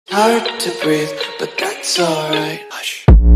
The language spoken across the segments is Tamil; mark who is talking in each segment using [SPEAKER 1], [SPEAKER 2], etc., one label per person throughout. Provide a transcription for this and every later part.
[SPEAKER 1] Hard to breathe, but that's alright. Hush.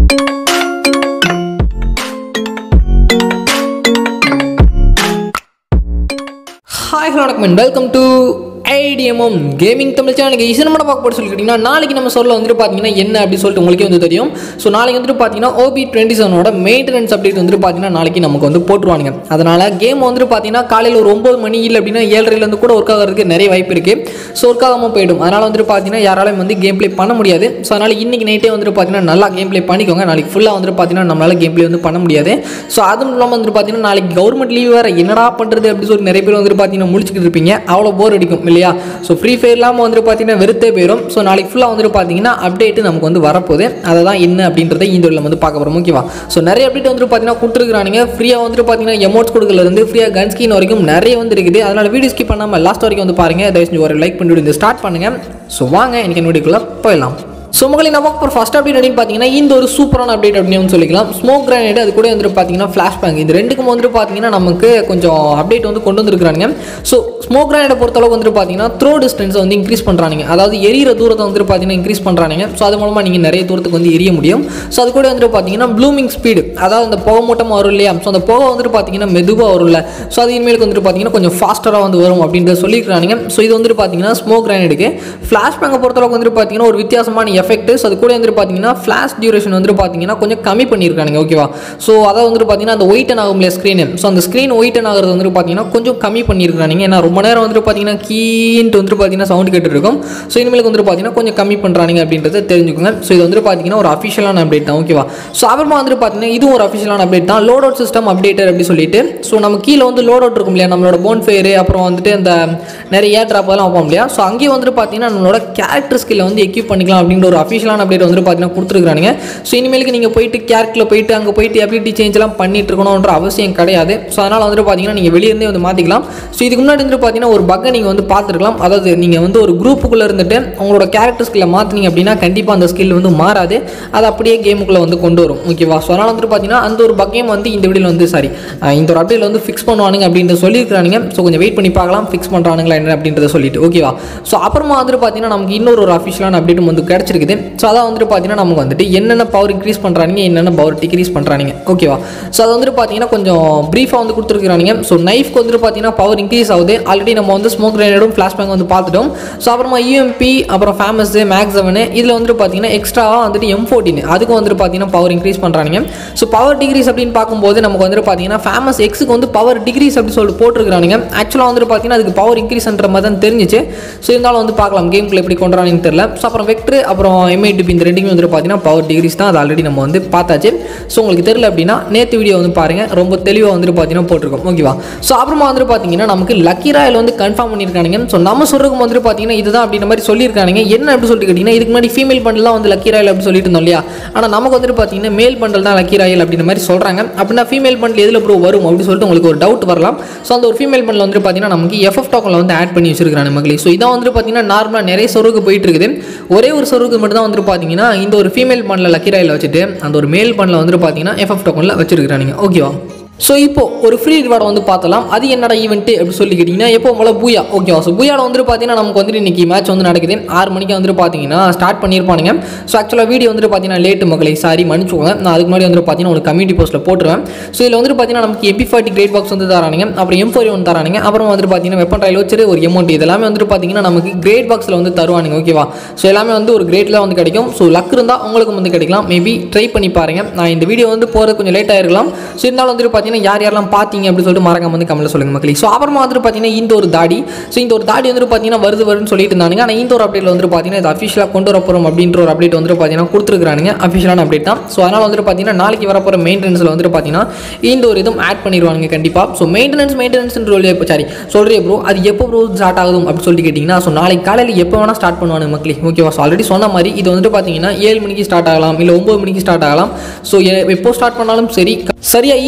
[SPEAKER 2] Hi hello வணக்கம் and welcome to IDMM gaming Tamil சேனலுக்கு இசை நம்ம பார்க்க போட்டு சொல்லிக்கிட்டிங்கன்னா நாளைக்கு நம்ம சொல்ல வந்துட்டு பார்த்தீங்கன்னா என்ன அப்படி சொல்லிட்டு உங்களுக்கே வந்து தெரியும் ஸோ நாளைக்கு வந்துட்டு பார்த்தீங்கன்னா ஓபி டுவெண்ட்டி செவனோட மெயின்டெனன்ஸ் அப்டேட் வந்துட்டு பார்த்தீங்கன்னா நாளைக்கு நமக்கு வந்து போட்டுருவானுங்க அதனால் கேம் வந்துட்டு பார்த்தீங்கன்னா காலையில் ஒரு ஒம்பது மணி இல்லை அப்படின்னா ஏழரைலேருந்து கூட ஒர்க் ஆகிறதுக்கு நிறைய வாய்ப்பு இருக்குது ஸோ ஒர்க் ஆகாமல் போயிடும் அதனால் வந்துட்டு பார்த்தீங்கன்னா யாராலையும் வந்து கேம் ப்ளே பண்ண முடியாது ஸோ அதனால் இன்றைக்கி நைட்டே வந்துட்டு பார்த்தீங்கன்னா நல்லா கேம் ப்ளே பண்ணிக்கோங்க நாளைக்கு ஃபுல்லாக வந்துட்டு பார்த்தீங்கன்னா நம்மளால் கேம் ப்ளே வந்து பண்ண முடியாது ஸோ அதுவும் இல்லாமல் வந்துட்டு பார்த்தீங்கன்னா நாளைக்கு கவர்மெண்ட் லீவ் வேறு என்னடா பண்ணுறது அப்படின்னு சொல்லி நிறைய பேர் வந்துட்டு பார்த்தீங்கன்னா முடிச்சுக்கிட்டு இருப்பீங்க அவ்வளோ போர் அடிக்கும் இல்லையா ஸோ ஃப்ரீ ஃபயர் இல்லாமல் வந்துட்டு பார்த்தீங்கன்னா வெறுத்தே போயிடும் ஸோ நாளைக்கு ஃபுல்லாக வந்துட்டு பார்த்தீங்கன்னா அப்டேட்டு நமக்கு வந்து வரப்போகுது அதை தான் என்ன அப்படின்றத இந்த வீடியோவில் வந்து பார்க்க போகிறோம் ஓகேவா ஸோ நிறைய அப்டேட் வந்துட்டு பார்த்தீங்கன்னா கொடுத்துருக்கானுங்க ஃப்ரீயாக வந்துட்டு பார்த்தீங்கன்னா எமோட்ஸ் கொடுக்கலேருந்து ஃப்ரீயாக கன் ஸ்கின் வரைக்கும் நிறைய வந்து இருக்குது அதனால் வீடியோ ஸ்கிப் பண்ணாமல் லாஸ்ட் வரைக்கும் வந்து பாருங்கள் தயவு செஞ்சு ஒரு லைக் பண்ணிவிட்டு இந்த ஸ்டார்ட் பண்ணுங்கள் ஸோ வாங்க எனக்கு என்ன வீடியோக்குள்ளே போயிடலாம் ஸோ மக்களை நம்ம பார்க்க ஃபர்ஸ்ட் அப்டேட் அப்படின்னு பார்த்தீங்கன்னா இந்த ஒரு சூப்பரான அப்டேட் அப்படின்னு சொல்லிக்கலாம் ஸ்மோக் கிரானைட் அது கூட வந்துட்டு பார்த்தீங்கன்னா ஃப்ளாஷ் பேங்க் இது ரெண்டுக்கும் வந்துட்டு பார்த்தீங்கன்னா நமக்கு கொஞ்சம் அப்டேட் வந்து கொண்டு வந்திருக்காங்க ஸோ ஸ்மோக் கிரானைடை பொறுத்தளவுக்கு வந்துட்டு பார்த்தீங்கன்னா த்ரோ டிஸ்டன்ஸை வந்து இன்க்ரீஸ் பண்ணுறாங்க அதாவது எரியிற தூரத்தை வந்துட்டு பார்த்தீங்கன்னா இன்க்ரீஸ் பண்ணுறாங்க ஸோ அது மூலமாக நீங்கள் நிறைய தூரத்துக்கு வந்து எரிய முடியும் ஸோ அது கூட வந்துட்டு பார்த்தீங்கன்னா ப்ளூமிங் ஸ்பீடு அதாவது அந்த புகை மூட்டமாக வரும் இல்லையா ஸோ அந்த புகை வந்துட்டு பார்த்தீங்கன்னா மெதுவாக வரும்ல ஸோ அது இனிமேலுக்கு வந்துட்டு பார்த்தீங்கன்னா கொஞ்சம் ஃபாஸ்டராக வந்து வரும் அப்படின்றத சொல்லியிருக்காங்க ஸோ இது வந்துட்டு பார்த்தீங்கன்னா ஸ்மோக் கிரானைடுக்கு ஃப்ளாஷ் பேங்கை பொறுத்தளவுக்கு வந்துட்டு பார்த்தீங்கன்னா ஒரு வித்தியாசமான எஃபெக்ட் ஸோ அது கூட வந்துட்டு பார்த்தீங்கன்னா ஃப்ளாஷ் டியூரேஷன் வந்துட்டு பார்த்தீங்கன்னா கொஞ்சம் கம்மி பண்ணியிருக்காங்க ஓகேவா ஸோ அதாவது வந்துட்டு பார்த்தீங்கன்னா அந்த ஒயிட்டன் ஆகும் இல்லையா ஸ்க்ரீனு ஸோ அந்த ஸ்க்ரீன் ஒயிட்டன் ஆகிறது வந்துட்டு பார்த்தீங்கன்னா கொஞ்சம் கம்மி பண்ணியிருக்காங்க ஏன்னா ரொம்ப நேரம் வந்துட்டு பார்த்தீங்கன்னா கீன்ட்டு வந்துட்டு பார்த்தீங்கன்னா சவுண்ட் கேட்டு இருக்கும் ஸோ இனிமேலுக்கு வந்துட்டு பார்த்தீங்கன்னா கொஞ்சம் கம்மி பண்ணுறாங்க அப்படின்றத தெரிஞ்சுக்கோங்க ஸோ இது வந்துட்டு பார்த்தீங்கன்னா ஒரு அஃபிஷியலான அப்டேட் தான் ஓகேவா ஸோ அப்புறமா வந்துட்டு பார்த்தீங்கன்னா இதுவும் ஒரு அஃபிஷியலான அப்டேட் தான் லோட் அவுட் சிஸ்டம் அப்டேட்டர் அப்படி சொல்லிட்டு ஸோ நம்ம கீழே வந்து லோட் அவுட் இருக்கும் இல்லையா நம்மளோட போன் ஃபேரு அப்புறம் வந்துட்டு அந்த நிறைய ஏர் ட்ராப் எல்லாம் வைப்போம் இல்லையா ஸோ அங்கேயே வந்துட்டு பார்த்தீங்கன்னா நம்மளோட கேரக்டர் ஸ்கில்லை வந்து எக்யூப் பண்ணிக்கலாம் அப்படின்ற ஒரு அஃபிஷியலான அப்டேட் வந்துட்டு பார்த்தீங்கன்னா கொடுத்துருக்காங்க ஸோ இனிமேலுக்கு நீங்கள் போயிட்டு கேரக்டரில் போயிட்டு அங்கே போயிட்டு எபிலிட்டி சேஞ்ச்லாம் பண்ணிட்டு இருக்கணுன்ற அவசியம் கிடையாது ஸோ அதனால் வந்துட்டு பார்த்தீங்கன்னா நீங்கள் வெளியே இருந்தே வந்து மாற்றிக்கலாம் ஸோ இதுக்கு முன்னாடி வந்துட்டு பார்த்தீங்கன்னா ஒரு பக்கை நீங்கள் வந்து பார்த்துருக்கலாம் அதாவது நீங்கள் வந்து ஒரு குரூப்புக்குள்ளே இருந்துட்டு உங்களோட கேரக்டர் ஸ்கில்லை மாற்றினீங்க அப்படின்னா கண்டிப்பாக அந்த ஸ்கில் வந்து மாறாது அது அப்படியே கேமுக்குள்ளே வந்து கொண்டு வரும் ஓகேவா ஸோ அதனால் வந்துட்டு பார்த்தீங்கன்னா அந்த ஒரு பக்கையும் வந்து இந்த வீடியோவில் வந்து சாரி இந்த ஒரு அப்டேட்டில் வந்து ஃபிக்ஸ் பண்ணுவானுங்க அப்படின்றத சொல்லியிருக்கானுங்க ஸோ கொஞ்சம் வெயிட் பண்ணி பார்க்கலாம் ஃபிக்ஸ் பண்ணுறானுங்களா என்ன அப்படின்றத சொல்லிட்டு ஓகேவா ஸோ அப்புறமா வந்துட்டு பார்த்தீங்கன்னா நமக்கு இன்னொரு ஒரு அஃபிஷியலான அப்டேட்டும் வந்து கிடச்சிருக்குது ஸோ அதான் வந்துட்டு பார்த்தீங்கன்னா நமக்கு வந்துட்டு என்னென்ன பவர் இன்க்ரீஸ் பண்ணுறாங்க என்னென்ன பவர் டிக்ரீஸ் பண்ணுறாங்க ஓகேவா ஸோ அது வந்துட்டு பார்த்தீங்கன்னா கொஞ்சம் ப்ரீஃபாக வந்து கொடுத்துருக்கானுங்க ஸோ நைஃப்க்கு வந்துட்டு பார்த்தீங்கன்னா பவர் இன்க்ரீஸ் ஆகுது ஆல்ரெடி நம்ம வந்து ஸ்மோக் கிரைனடும் ஃப்ளாஷ் பேங்க் வந்து பார்த்துட்டோம் ஸோ அப்புறமா யூஎம்பி அப்புறம் ஃபேமஸ் மேக்ஸ் செவனு இதில் வந்துட்டு பார்த்தீங்கன்னா எக்ஸ்ட்ராவாக வந்துட்டு எம் ஃபோர்டின் அதுக்கும் வந்துட்டு பார்த்தீங்கன்னா பவர் இன்க்ரீஸ் பண்ணுறாங்க ஸோ பவர் டிகிரிஸ் அப்படின்னு பார்க்கும்போது நமக்கு வந்துட்டு பார்த்தீங்கன்னா ஃபேமஸ் எக்ஸுக்கு வந்து பவர் டிகிரிஸ் அப்படி சொல்லிட்டு போட்டிருக்கானுங்க ஆக்சுவலாக வந்துட்டு பார்த்தீங்கன்னா அதுக்கு பவர் இன்க்ரீஸ்ன்ற மாதிரி தான் தெரிஞ்சிச்சு ஸோ இருந்தாலும் வந்து பார்க்கலாம் கேம்குள்ள எப்படி கொண்டு வராங்கன்னு தெரியல ஸோ அப்புறம் வெக்டர் அப்புறம் எம்ஐடிபி இந்த ரெண்டுமே வந்துட்டு பார்த்தீங்கன்னா பவர் டிகிரிஸ் தான் அது ஆல்ரெடி நம்ம வந்து பார்த்தாச்சு ஸோ உங்களுக்கு தெரியல அப்படின்னா நேற்று வீடியோ வந்து பாருங்கள் ரொம்ப தெளிவாக வந்துட்டு பார்த்தீங்கன்னா போட்டிருக்கோம் ஓகேவா ஸோ அப்புறமா வந்துட்டு பார்த்தீங்கன்னா நமக்கு லக்கி ராயல் வந்து கன்ஃபார்ம் பண்ணியிருக்கானுங்க ஸோ நம்ம சொல்றதுக்கு வந்துட்டு பார்த்தீங்கன்னா இதுதான் அப்படின்ற மாதிரி சொல்லியிருக்கானுங்க என்ன அப்படி சொல்லிட்டு கேட்டிங்கன்னா இதுக்கு முன்னாடி ஃபீமேல் பண்டலாம் வந்து லக்கி ராயல் அப்படி சொல்லிட்டு இருந்தோம் இல்லையா ஆனால் நமக்கு வந்துட்டு பார்த்தீங்கன்னா மேல் பண்டல் தான் லக்கி ராயல் அப்படின்ற மாதிரி சொல்கிறாங்க அப்படின்னா ஃபீமேல் பண்டில் எதில் ப்ரோ வரும் அப்படின்னு சொல்லிட்டு உங்களுக்கு ஒரு டவுட் வரலாம் ஸோ அந்த ஒரு ஃபீமேல் பண்டில் வந்துட்டு பார்த்தீங்கன்னா நமக்கு எஃப்எஃப் டோக்கனில் வந்து ஆட் பண்ணி வச்சிருக்காங்க மக்களே ஸோ இதான் வந்துட்டு பார்த்தீங்கன்னா நார்மலாக நிறைய சொருக்கு போயிட்டு இருக்குது ஒரே ஒரு சொருக்கு மட்டும் தான் வந்துட்டு பார்த்தீங்கன்னா இந்த ஒரு ஃபீமேல் பண்டில் லக்கி ராயில் வச்சுட்டு அந்த ஒரு மேல் பண்டில் வந்துட்டு பார்த்தீங்கன்னா எஃப்எஃப் டோக்கனில் வச்சிருக்கானுங்க ஓகேவா ஸோ இப்போ ஒரு ஃப்ரீ ரிவார்டை வந்து பார்த்தலாம் அது என்னடா ஈவெண்ட்டு அப்படி சொல்லி கேட்டிங்கன்னா எப்போ போல பூயா ஓகேவா ஸோ பூயாவில் வந்துட்டு பார்த்தீங்கன்னா நமக்கு வந்துட்டு இன்றைக்கி மேட்ச் வந்து நடக்குது ஆறு மணிக்கு வந்துட்டு பார்த்தீங்கன்னா ஸ்டார்ட் பண்ணியிருப்பானுங்க ஸோ ஆக்சுவலாக வீடியோ வந்துட்டு பார்த்தீங்கன்னா லேட்டு மக்களை சாரி மன்னிச்சுக்கோங்க நான் அதுக்கு முன்னாடி வந்துட்டு பார்த்தீங்கன்னா ஒரு கம்யூனிட்டி போஸ்ட்டில் போட்டுருவேன் ஸோ இதில் வந்துட்டு பார்த்தீங்கன்னா நமக்கு எபி ஃபார்ட்டி கிரேட் பாக்ஸ் வந்து தரானுங்க அப்புறம் எம் ஃபோர் ஒன் தரானுங்க அப்புறம் வந்துட்டு பார்த்தீங்கன்னா வெப்பன் ட்ரைல் வச்சு ஒரு எமௌண்ட் இதெல்லாமே வந்துட்டு பார்த்தீங்கன்னா நமக்கு கிரேட் பாக்ஸில் வந்து தருவானுங்க ஓகேவா ஸோ எல்லாமே வந்து ஒரு கிரேட்டில் வந்து கிடைக்கும் ஸோ லக் இருந்தால் உங்களுக்கும் வந்து கிடைக்கலாம் மேபி ட்ரை பண்ணி பாருங்க நான் இந்த வீடியோ வந்து போகிறது கொஞ்சம் லேட் ஆயிருக்கலாம் ஸோ இருந்தாலும் வந்துட்டு பார்த்தீங்கன்னா யார் யாரெல்லாம் பார்த்தீங்க அப்படின்னு சொல்லிட்டு மறக்காம வந்து கமெண்ட்ல சொல்லுங்க மக்களே ஸோ அப்புறமா வந்துட்டு பார்த்தீங்கன்னா இந்த ஒரு தாடி ஸோ இந்த ஒரு தாடி வந்துட்டு பார்த்தீங்கன்னா வருது வருதுன்னு சொல்லிட்டு இருந்தானுங்க ஆனால் இந்த ஒரு அப்டேட்ல வந்துட்டு பார்த்தீங்கன்னா இது அஃபிஷியலாக கொண்டு வர போகிறோம் அப்படின்ற ஒரு அப்டேட் வந்துட்டு பார்த்தீங்கன்னா கொடுத்துருக்கானுங்க அஃபிஷியலான அப்டேட் தான் ஸோ அதனால் வந்துட்டு பார்த்தீங்கன்னா நாளைக்கு வரப்போகிற மெயின்டெனன்ஸில் வந்துட்டு பார்த்தீங்கன்னா இந்த ஒரு இதுவும் ஆட் பண்ணிடுவாங்க கண்டிப்பாக ஸோ மெயின்டெனன்ஸ் மெயின்டெனன்ஸ் சொல்லி இப்போ சாரி சொல்கிறே ப்ரோ அது எப்போ ப்ரோ ஸ்டார்ட் ஆகுதும் அப்படின்னு சொல்லிட்டு கேட்டிங்கன்னா ஸோ நாளைக்கு காலையில் எப்போ வேணால் ஸ்டார்ட் பண்ணுவாங்க மக்களே ஓகேவா ஸோ ஆல்ரெடி சொன்ன மாதிரி இது வந்துட்டு பார்த்தீங்கன்னா ஏழு மணிக்கு ஸ்டார்ட் ஆகலாம் இல்லை ஒம்பது மணிக்கு ஸ்டார்ட் ஆகலாம் ஸோ எப்போ ஸ்டார்ட் பண்ணாலும் சரி சரியா ஈவினிங் அஞ்சரை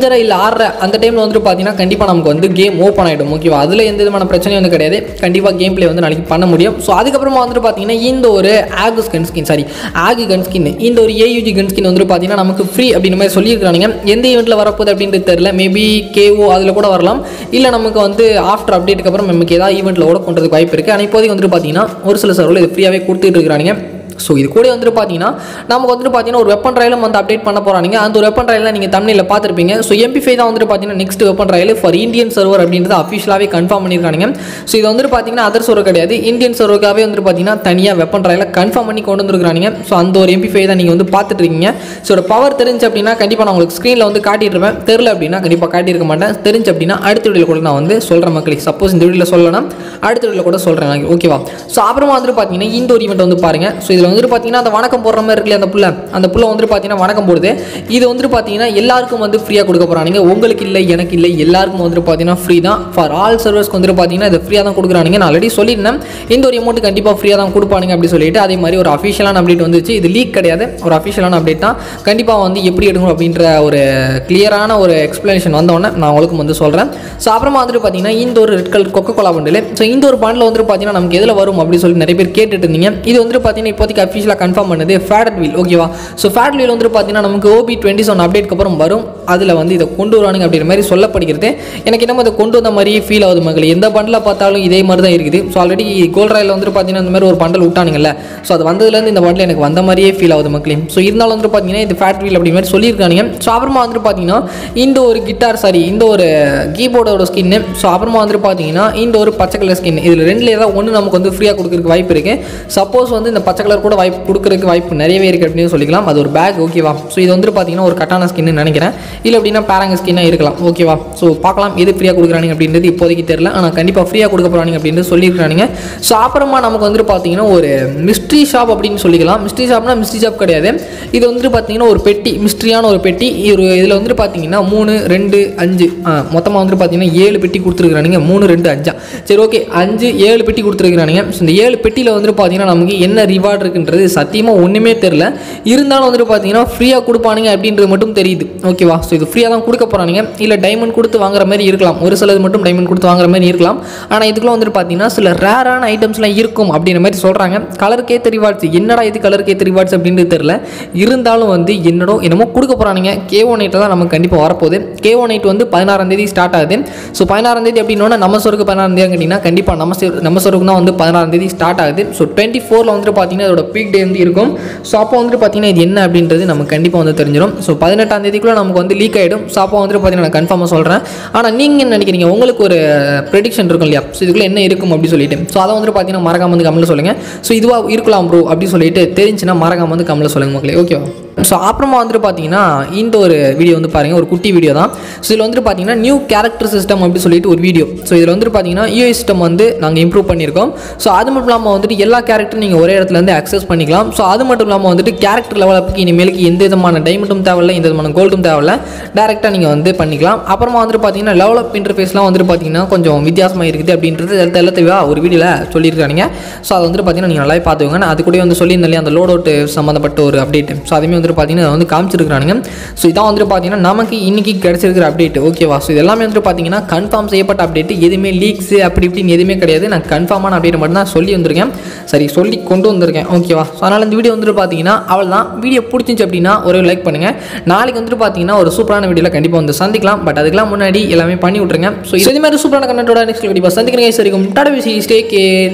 [SPEAKER 2] அஞ்சரை இல்லை ஆறரை அந்த டைமில் வந்துட்டு பார்த்தீங்கன்னா கண்டிப்பாக நமக்கு வந்து கேம் ஓப்பன் ஆகிடும் ஓகேவா அதில் எந்த விதமான பிரச்சனையும் வந்து கிடையாது கண்டிப்பாக கேம் ப்ளே வந்து நாளைக்கு பண்ண முடியும் ஸோ அதுக்கப்புறமா வந்துட்டு பார்த்தீங்கன்னா இந்த ஒரு ஆகஸ் கன் ஸ்கின் சாரி ஆகு கன் ஸ்கின் இந்த ஒரு ஏயூஜி கன் ஸ்கின் வந்துட்டு பார்த்தீங்கன்னா நமக்கு ஃப்ரீ அப்படின்ற மாதிரி சொல்லியிருக்காங்க எந்த ஈவெண்ட்டில் வரப்போகுது அப்படின்றது தெரியல மேபி கேஓ அதில் கூட வரலாம் இல்லை நமக்கு வந்து ஆஃப்டர் அப்டேட்டுக்கு அப்புறம் நமக்கு ஏதாவது ஈவெண்ட்டில் கூட பண்ணுறதுக்கு வாய்ப்பு இருக்குது ஆனால் இப்போதைக்கு வந்துட்டு பார்த்தீங்கன்னா ஒரு சில சர்வரில் இது ஃப்ரீயாகவே கொடுத்துட்டு இருக்கிறாங்க ஸோ இது கூட வந்துட்டு பார்த்தீங்கன்னா நமக்கு வந்துட்டு பார்த்தீங்கன்னா ஒரு வெப்பன் ட்ரையலும் வந்து அப்டேட் பண்ண போகிறாங்க அந்த ஒரு வெப்பன் ட்ரையலில் நீங்கள் தமிழில் பார்த்துருப்பீங்க ஸோ எம்பி ஃபைவ் தான் வந்துட்டு பார்த்தீங்கன்னா next weapon trial for Indian server அப்படின்றது அஃபிஷியலாகவே கன்ஃபார்ம் பண்ணியிருக்காங்க ஸோ இது வந்துட்டு பார்த்தீங்கன்னா அதர் சர்வர் கிடையாது இந்தியன் சர்வருக்காகவே வந்துட்டு பார்த்தீங்கன்னா தனியாக வெப்பன் ட்ரையலை கன்ஃபார்ம் பண்ணி கொண்டு வந்துருக்காங்க ஸோ அந்த ஒரு எம்பி ஃபைவ் தான் நீங்கள் வந்து பார்த்துட்டு இருக்கீங்க ஸோ ஒரு பவர் தெரிஞ்சு அப்படின்னா கண்டிப்பாக நான் உங்களுக்கு ஸ்க்ரீனில் வந்து காட்டிட்டு இருப்பேன் தெரில அப்படின்னா கண்டிப்பாக காட்டியிருக்க மாட்டேன் தெரிஞ்சு அப்படின்னா அடுத்த வீடியோவில் கூட நான் வந்து சொல்கிறேன் மக்களுக்கு சப்போஸ் இந்த வீடியோவில் சொல்லலாம் அடுத்த வீடியோவில் கூட சொல்கிறேன் ஓகேவா ஸோ அப்புறமா வந்துட்டு பார்த்தீங்கன்னா இந்த ஒரு ஈவெண்ட் வந்து பாருங்கள் ஸோ இதில் வந்துட்டு பார்த்தீங்கன்னா அந்த வணக்கம் போடுற மாதிரி இருக்குல்ல அந்த புள்ள அந்த புள்ள வந்துட்டு பார்த்தீங்கன்னா வணக்கம் போடுது இது வந்துட்டு பார்த்தீங்கன்னா எல்லாருக்கும் வந்து ஃப்ரீயாக கொடுக்க போகிறாங்க உங்களுக்கு இல்லை எனக்கு இல்லை எல்லாருக்கும் வந்துட்டு பார்த்தீங்கன்னா ஃப்ரீ தான் ஃபார் ஆல் சர்வர்ஸ்க்கு வந்துட்டு பார்த்தீங்கன்னா இது ஃப்ரீயாக தான் கொடுக்குறாங்க நான் ஆல்ரெடி சொல்லியிருந்தேன் இந்த ஒரு அமௌண்ட் கண்டிப்பாக ஃப்ரீயாக தான் கொடுப்பானுங்க அப்படி சொல்லிட்டு அதே மாதிரி ஒரு அஃபிஷியலான அப்டேட் வந்துச்சு இது லீக் கிடையாது ஒரு அஃபிஷியலான அப்டேட் தான் கண்டிப்பாக வந்து எப்படி எடுக்கணும் அப்படின்ற ஒரு கிளியரான ஒரு எக்ஸ்ப்ளனேஷன் வந்தோடனே நான் உங்களுக்கும் வந்து சொல்கிறேன் ஸோ அப்புறமா வந்துட்டு பார்த்தீங்கன்னா இந்த ஒரு red colour Coca Cola bundle so இந்த ஒரு பண்டில் வந்துட்டு பார்த்தீங்கன்னா நமக்கு எதில் வரும் அப்படின்னு சொல்லி நிறைய பேர் கேட்டுட்டு இருந்தீங்க இது வந்துட்டு பார்த்தீங்கன்னா இப்போதைக்கு அஃபிஷியலாக கன்ஃபார்ம் பண்ணது ஃபேடட் வீல் ஓகேவா ஸோ ஃபேட் வீல் வந்துட்டு பார்த்தீங்கன்னா நமக்கு ஓபி டுவெண்ட்டி செவன் அப்டேட்க்கு அப்புறம் வரும் அதில் வந்து இதை கொண்டு வரானுங்க அப்படின்ற மாதிரி சொல்லப்படுகிறது எனக்கு என்னமோ இதை கொண்டு வந்த மாதிரியே ஃபீல் ஆகுது மக்கள் எந்த பண்டில் பார்த்தாலும் இதே மாதிரி தான் இருக்குது ஸோ ஆல்ரெடி கோல்ட் ராயில் வந்துட்டு பார்த்தீங்கன்னா இந்த மாதிரி ஒரு பண்டல் விட்டானுங்கல்ல ஸோ அது வந்ததுலேருந்து இந்த பண்டில் எனக்கு வந்த மாதிரியே ஃபீல் ஆகுது மக்களே ஸோ இருந்தாலும் வந்துட்டு பார்த்தீங்கன்னா இது ஃபேட் வீல் அப்படி மாதிரி சொல்லியிருக்கானுங்க ஸோ அப்புறமா வந்துட்டு பார்த்தீங்கன்னா இந்த ஒரு கிட்டார் சாரி இந்த ஒரு கீபோர்டோட ஸ்கின்னு ஸோ அப்புறமா வந்துட்டு பார்த்தீங்கன்னா இந்த ஒரு பச்சை கலர் ஸ்கின் இதில் ரெண்டுல ஏதாவது ஒன்று நமக்கு வந்து ஃப்ரீயாக கொடுக்குறதுக்கு வாய்ப்பு இருக்குது சப்போஸ் வந்து இந்த பச்சை கலர் கூட வாய்ப்பு கொடுக்குறதுக்கு வாய்ப்பு நிறையவே இருக்குது அப்படின்னு சொல்லிக்கலாம் அது ஒரு பேக் ஓகேவா ஸோ இது வந்துட்டு பார்த்தீங்கன்னா ஒரு கட்டான ஸ்கின்னு நினைக்கிறேன் இல்லை அப்படின்னா பேரங்க ஸ்கின்னாக இருக்கலாம் ஓகேவா ஸோ பார்க்கலாம் எது ஃப்ரீயாக கொடுக்குறாங்க அப்படின்றது இப்போதைக்கு தெரியல ஆனால் கண்டிப்பாக ஃப்ரீயாக கொடுக்க போகிறாங்க அப்படின்றது சொல்லியிருக்காங்க ஸோ அப்புறமா நமக்கு வந்துட்டு பார்த்தீங்கன்னா ஒரு மிஸ்ட்ரி ஷாப் அப்படின்னு சொல்லிக்கலாம் மிஸ்ட்ரி ஷாப்னா மிஸ்ட்ரி ஷாப் கிடையாது இது வந்துட்டு பார்த்தீங்கன்னா ஒரு பெட்டி மிஸ்ட்ரியான ஒரு பெட்டி ஒரு இதில் வந்துட்டு பார்த்தீங்கன்னா மூணு ரெண்டு அஞ்சு மொத்தமாக வந்துட்டு பார்த்தீங்கன்னா ஏழு பெட்டி கொடுத்துருக்குறானுங்க மூணு ரெண்டு அஞ்சா சரி ஓகே அஞ்சு ஏழு பெட்டி கொடுத்துருக்குறானுங்க ஸோ இந்த ஏழு பெட்டியில் வந்துட்டு பார்த்தீங்கன்னா நமக்கு என்ன ரிவார்டு இருக்குன்றது சத்தியமாக ஒன்றுமே தெரில இருந்தாலும் வந்துட்டு பார்த்தீங்கன்னா ஃப்ரீயாக கொடுப்பானுங்க அப்படின்றது மட்டும் தெரியுது ஓகேவா ஸோ இது ஃப்ரீயாக தான் கொடுக்க போகிறானுங்க இல்லை டைமண்ட் கொடுத்து வாங்குற மாதிரி இருக்கலாம் ஒரு சிலது மட்டும் டைமண்ட் கொடுத்து வாங்குற மாதிரி இருக்கலாம் ஆனால் இதுக்குள்ள வந்துட்டு பார்த்தீங்கன்னா சில ரேரான ஐட்டம்ஸ்லாம் இருக்கும் அப்படின்ற மாதிரி சொல்கிறாங்க கலருக்கேற்ற ரிவார்ட்ஸ் என்னடா இது கலருக்கேற்ற ரிவார்ட்ஸ் அப்படின்றது தெரில இருந்தாலும் வந்து என்னடோ என்னமோ கொடுக்க போகிறானுங்க கேஓ நைட்டில் தான் நமக்கு கண்டிப்பாக வரப்போகுது கேஓ நைட் வந்து பதினாறாம் தேதி ஸ்டார்ட் ஆகுது ஸோ பதினாறாம் தேதி அப்படின்னா நம்ம சொருக்கு பதினாறாம் தேதி கேட்டிங்கன்னா கண்டிப்பாக நம்ம சொரு- நம்ம சொருக்கு தான் வந்து பதினாறாம் தேதி ஸ்டார்ட் ஆகுது ஸோ டுவெண்ட்டி ஃபோரில் வந்துட்டு பார்த்தீங்கன்னா இதோட பீக் டே வந்து இருக்கும் ஸோ அப்போ வந்துட்டு பார்த்தீங்கன்னா இது என்ன அப்படின்றது நமக்கு கண்டிப்பாக வந்து தெரிஞ்சிடும் ஸோ பதினெட்டாம் தேதிக்குள்ளே நமக்கு வந்து லீக் ஆகிடும் ஸோ அப்போ வந்துட்டு பார்த்தீங்கன்னா நான் கன்ஃபார்மாக சொல்கிறேன் ஆனால் நீங்கள் என்ன நினைக்கிறீங்க உங்களுக்கு ஒரு ப்ரெடிக்ஷன் இருக்கும் இல்லையா ஸோ இதுக்குள்ளே என்ன இருக்கும் அப்படின்னு சொல்லிட்டு ஸோ அதை வந்துட்டு பார்த்தீங்கன்னா மறக்காம வந்து கமெண்ட்ல சொல்லுங்கள் ஸோ இதுவாக இருக்கலாம் ப்ரோ அப்படின்னு சொல்லிட்டு தெரிஞ்சுன்னா மறக்காம வந்து கமெண்ட்ல சொல்லுங்கள் மக்களே ஓகேவா ஸோ அப்புறமா வந்துட்டு பார்த்தீங்கன்னா இந்த ஒரு வீடியோ வந்து பாருங்கள் ஒரு குட்டி வீடியோ தான் ஸோ இதில் வந்துட்டு பார்த்தீங்கன்னா நியூ கேரக்டர் சிஸ்டம் அப்படி சொல்லிட்டு ஒரு வீடியோ ஸோ இதில் வந்துட்டு பார்த்தீங்கன்னா யூஐ சிஸ்டம் வந்து நாங்கள் இம்ப்ரூவ் பண்ணியிருக்கோம் ஸோ அது மட்டும் இல்லாமல் வந்துட்டு எல்லா கேரக்டரும் நீங்கள் ஒரே இடத்துல இருந்து அக்சஸ் பண்ணிக்கலாம் ஸோ அது மட்டும் இல்லாமல் வந்துட்டு கேரக்டர் லெவல் அப்புக்கு இனிமேலுக்கு எந்த விதமான டைமண்டும் தேவையில்ல எந்த விதமான கோல்டும் தேவையில்ல டேரெக்டாக நீங்கள் வந்து பண்ணிக்கலாம் அப்புறமா வந்துட்டு பார்த்தீங்கன்னா லெவல் அப் இன்டர்ஃபேஸ்லாம் வந்துட்டு பார்த்தீங்கன்னா கொஞ்சம் வித்தியாசமாக இருக்குது அப்படின்றது எல்லா எல்லா தெளிவாக ஒரு வீடியோவில் சொல்லியிருக்காங்க ஸோ அதை வந்துட்டு பார்த்தீங்கன்னா நீங்கள் நல்லாவே பார்த்துக்கோங்க நான் அது கூட வந்து சொல்லியிருந்தேன் இல்லையா அந்த லோட் அவுட் சம்மந்தப்பட்ட ஒரு அப்டேட் ஸோ அதுவுமே வந்துட்டு பார்த்தீங்கன்னா அதை வந்து காமிச்சிருக்கானுங்க ஸோ இதான் வந்துட்டு பார்த்தீங்கன்னா நமக்கு இன்னைக்கு கிடைச்சிருக்கிற அப்டேட் ஓகேவா ஸோ இது எல்லாமே வந்துட்டு பார்த்தீங்கன்னா கன்ஃபார்ம் செய்யப்பட்ட அப்டேட் எதுவுமே லீக்ஸ் அப்படி இப்படின்னு எதுவுமே கிடையாது நான் கன்ஃபார்மான அப்டேட் மட்டும் தான் சொல்லி வந்திருக்கேன் சரி சொல்லி கொண்டு வந்திருக்கேன் ஓகேவா ஸோ அதனால் இந்த வீடியோ வந்துட்டு பார்த்தீங்கன்னா அவள் தான் வீடியோ பிடிச்சிச்சு அப்படின்னா ஒரு லைக் பண்ணுங்கள் நாளைக்கு வந்துட்டு பார்த்தீங்கன்னா ஒரு சூப்பரான வீடியோவில் கண்டிப்பாக வந்து சந்திக்கலாம் பட் அதுக்கெல்லாம் முன்னாடி எல்லாமே பண்ணி விட்ருங்க ஸோ இதே மாதிரி சூப்பரான கண்டென்ட்டோட நெக்ஸ்ட் கண்டிப்பாக சந்திக்கிறேன் சரி இருக்கும் டாடா பிசி ஸ்டே கேர்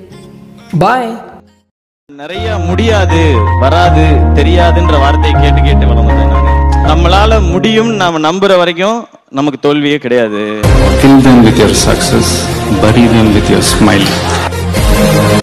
[SPEAKER 2] பாய்
[SPEAKER 3] நிறைய முடியாது வராது தெரியாதுன்ற வார்த்தையை கேட்டு கேட்டு வளர்ந்தேன் நான் நம்மளால முடியும் நாம நம்புற வரைக்கும் நமக்கு தோல்வியே கிடையாது
[SPEAKER 4] Kill them with your success, bury them with your smile.